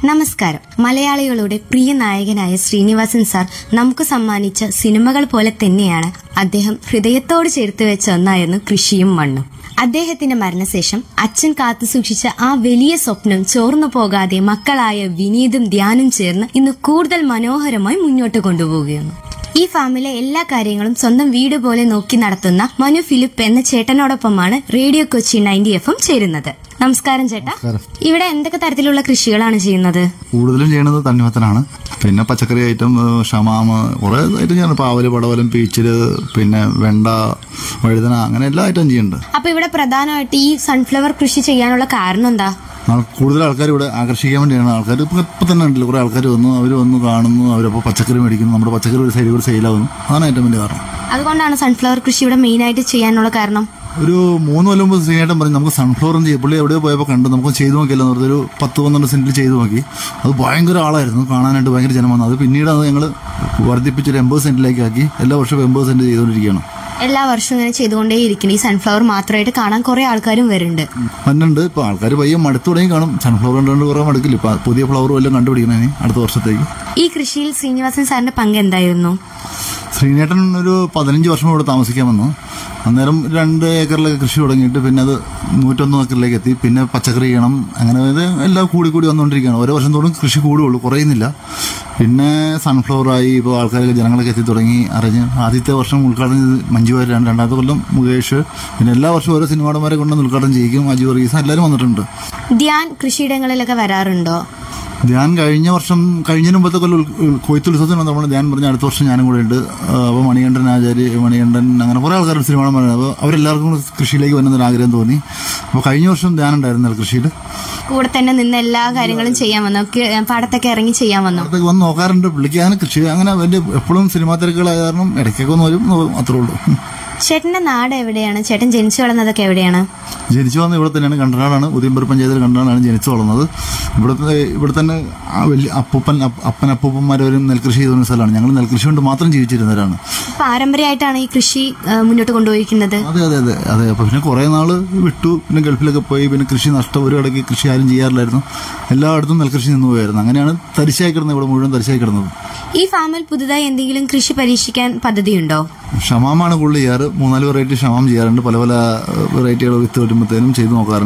നമസ്കാരം മലയാളികളുടെ പ്രിയ നായകനായ ശ്രീനിവാസൻ സാർ നമുക്ക് സമ്മാനിച്ച സിനിമകൾ പോലെ തന്നെയാണ് അദ്ദേഹം ഹൃദയത്തോട് ചേർത്ത് വെച്ച ഒന്നായിരുന്നു കൃഷിയും മണ്ണും അദ്ദേഹത്തിന്റെ മരണശേഷം അച്ഛൻ കാത്തുസൂക്ഷിച്ച ആ വലിയ സ്വപ്നം ചോർന്നു പോകാതെ മക്കളായ വിനീതും ധ്യാനും ചേർന്ന് ഇന്ന് കൂടുതൽ മനോഹരമായി മുന്നോട്ട് കൊണ്ടുപോവുകയാണ് ഈ ഫാമിലെ എല്ലാ കാര്യങ്ങളും സ്വന്തം വീട് പോലെ നോക്കി നടത്തുന്ന മനു ഫിലിപ്പ് എന്ന ചേട്ടനോടൊപ്പമാണ് radio Kochi ninety F M ചേരുന്നത് നമസ്കാരം ചേട്ടാ നമസ്കാരം. ഇവിടെ എന്തൊക്കെ തരത്തിലുള്ള കൃഷികളാണ് ചെയ്യുന്നത് കൂടുതലും ചെയ്യണത് തണ്ണിമത്തനാണ് പിന്നെ പച്ചക്കറി ഐറ്റം ഏഹ്, ഷമാമ് കുറെ ഐറ്റം ചെയ്യണം പാവല് പടവലം പീച്ചില് പിന്നെ വെണ്ട വഴുതന അങ്ങനെ എല്ലാ ഐറ്റം ചെയ്യുന്നുണ്ട് അപ്പൊ ഇവിടെ പ്രധാനമായിട്ട് ഈ സൺഫ്ലവർ കൃഷി ചെയ്യാനുള്ള കാരണം എന്താ ആൾ- കൂടുതൽ ആൾക്കാർ ഇവിടെ ആകർഷിക്കാൻ വേണ്ടിയാണ് ആൾക്കാർ ഇപ്പൊ ഇപ്പൊ തന്നെ ഉണ്ടല്ലോ കുറെ ആൾക്കാർ വന്നു അവർ വന്ന് കാണുന്നു അവരപ്പോൾ പച്ചക്കറി മേടിക്കുന്നു നമ്മുടെ പച്ചക്കറി ഒരു സൈഡിൽ കൂടെ സെയിലാവുന്നു അതാണ് ഏറ്റവും വലിയ കാരണം അതുകൊണ്ടാണ് സൺഫ്ലവർ കൃഷി ഇവിടെ മെയിൻ ആയിട്ട് ചെയ്യാനുള്ള കാരണം ഒരു മൂന്ന് കൊല്ലം മുമ്പ് സീനായിട്ടും പറഞ്ഞു നമുക്ക് സൺഫ്ലവർ ചെയ്യും പുള്ളി എവിടെയോ പോയപ്പോൾ കണ്ടു നമുക്ക് ചെയ്തു നോക്കിയല്ലോ എന്ന് പറഞ്ഞൊരു പത്ത് പന്ത്രണ്ട് സെന്റിൽ ചെയ്തു നോക്കി അത് ഭയങ്കര ആളായിരുന്നു കാണാനായിട്ട് ഭയങ്കര ജനം വന്നു അത് പിന്നീട് അത് ഞങ്ങൾ വർദ്ധിപ്പിച്ചൊരു എൺപത് സെന്റിലേക്ക് ആക്കി എല്ലാ വർഷവും എൺപത് സെന്റ് ചെയ്തുകൊണ്ടിരിക്കുകയാണ് എല്ലാ വർഷവും ഇങ്ങനെ ചെയ്തുകൊണ്ടേയിരിക്കണം ഈ സൺഫ്ലവർ മാത്രമായിട്ട് കാണാൻ കുറെ ആൾക്കാരും വരുന്നുണ്ട് മണ്ണുണ്ട് ഇപ്പൊ ആൾക്കാർ പയ്യെ മടുത്തു തുടങ്ങി കാണും സൺഫ്ലവർ കണ്ടുകൊണ്ട് കുറെ മടുക്കില്ല ഇപ്പൊ പുതിയ ഫ്ലവർ വല്ലതും കണ്ടുപിടിക്കണം ഇനി അടുത്ത വർഷത്തേക്ക് ഈ കൃഷിയിൽ ശ്രീനിവാസൻ സാറിന്റെ പങ്ക് എന്തായിരുന്നു ശ്രീനേട്ടൻ ഒരു പതിനഞ്ച് വർഷം ഇവിടെ താമസിക്കാൻ വന്നു അന്നേരം രണ്ട് ഏക്കറിലൊക്കെ കൃഷി തുടങ്ങിയിട്ട് പിന്നെ അത് നൂറ്റൊന്ന് ഏക്കറിലേക്ക് എത്തി പിന്നെ പച്ചക്കറി ചെയ്യണം അങ്ങനെ ഇത് എല്ലാം കൂടി കൂടി വന്നുകൊണ്ടിരിക്കുകയാണ് ഓരോ വർഷം തോറും കൃഷി കൂടുകയുള്ളൂ കുറയുന്നില്ല പിന്നെ സൺഫ്ലവർ ആയി ഇപ്പോൾ ആൾക്കാരൊക്കെ ജനങ്ങളൊക്കെ എത്തി തുടങ്ങി അറിഞ്ഞ് ആദ്യത്തെ വർഷം ഉദ്ഘാടനം ചെയ്ത് മഞ്ജു വാര്യരാണ് രണ്ടാമത്തെ കൊല്ലം മുകേഷ് പിന്നെ എല്ലാ വർഷവും ഓരോ സിനിമാടന്മാരെ കൊണ്ട് ഉദ്ഘാടനം ചെയ്യിക്കും അജു വർഗീസ് എല്ലാവരും വന്നിട്ടുണ്ട് ധ്യാൻ കൃഷിയിടങ്ങളിലൊക്കെ വരാറുണ്ടോ ധ്യാൻ കഴിഞ്ഞ വർഷം കഴിഞ്ഞ മുമ്പത്തെ കൊല്ലം ഉൽ- ഉൽ- കൊയ്ത്തുത്സവത്തിന് നമ്മൾ ധ്യാൻ പറഞ്ഞ അടുത്ത വർഷം ഞാനും കൂടെ ഉണ്ട് അപ്പോൾ മണികണ്ഠൻ ആചാര്യ മണികണ്ഠൻ അങ്ങനെ കുറേ ആൾക്കാർ സിനിമ അപ്പോൾ അവരെല്ലാവർക്കും കൂടെ കൃഷിയിലേക്ക് വരുന്നൊരു ആഗ്രഹം തോന്നി അപ്പോൾ കഴിഞ്ഞ വർഷം ധ്യാൻ ഉണ്ടായിരുന്നു കൃഷിയിൽ കൂടെ തന്നെ നിന്ന് എല്ലാ കാര്യങ്ങളും ചെയ്യാൻ വന്നു ഒക്കെ, പാടത്തൊക്കെ ഇറങ്ങി ചെയ്യാൻ വന്നു അടുത്തേക്ക് വന്ന് നോക്കാറുണ്ട് പുള്ളിക്ക് അങ്ങനെ കൃഷി അങ്ങനെ വലിയ എപ്പോഴും സിനിമാ തിരക്കുകളായ കാരണം ഇടയ്ക്കൊക്കെ ഒന്ന് വരും നോ- അത്രേ ഉള്ളൂ ചേട്ടന്റെ നാട് എവിടെയാണ് ചേട്ടൻ ജനിച്ചു വളർന്നതൊക്കെ എവിടെയാണ് ജനിച്ചു വന്ന ഇവിടെ തന്നെയാണ് കണ്ടനാടാണ് ഉദയംപുര പഞ്ചായത്തിൽ കണ്ടനാടാണ് ജനിച്ചു വളർന്നത് ഇവിടുത്തെ ഇവിടെ തന്നെ ആ വലിയ അപ്പൂപ്പൻ അപ്പ- അപ്പൻ അപ്പൂപ്പന്മാരവരും നെൽകൃഷി ചെയ്തിരുന്ന സ്ഥലമാണ് ഞങ്ങൾ നെൽകൃഷി കൊണ്ട് മാത്രം ജീവിച്ചിരുന്നവരാണ് പാരമ്പര്യമായിട്ടാണ് ഈ കൃഷി ആ, മുന്നോട്ട് കൊണ്ടുപോയിരിക്കുന്നത് അതെ അതെ അതെ അതെ അപ്പൊ പിന്നെ കുറെ നാള് വിട്ടു പിന്നെ ഗൾഫിലൊക്കെ പോയി പിന്നെ കൃഷി നഷ്ടം ഒരു ഇടയ്ക്ക് കൃഷി ആരും ചെയ്യാറില്ലായിരുന്നു എല്ലായിടത്തും നെൽകൃഷി നിന്ന് പോയായിരുന്നു അങ്ങനെയാണ് തരിശായി കിടന്നത് ഇവിടെ മുഴുവൻ തരിശായി കിടന്നത് ഈ ഫാമിൽ പുതുതായി എന്തെങ്കിലും കൃഷി പരീക്ഷിക്കാൻ പദ്ധതിയുണ്ടോ ഷമാമാണ് കൂടുതൽ ചെയ്യാറ് മൂന്നാല് വെറൈറ്റി ഷമാം ചെയ്യാറുണ്ട് പല പല വെറൈറ്റികൾ വിത്ത് വരുമ്പോഴത്തേനും ചെയ്ത് നോക്കാറുണ്ട്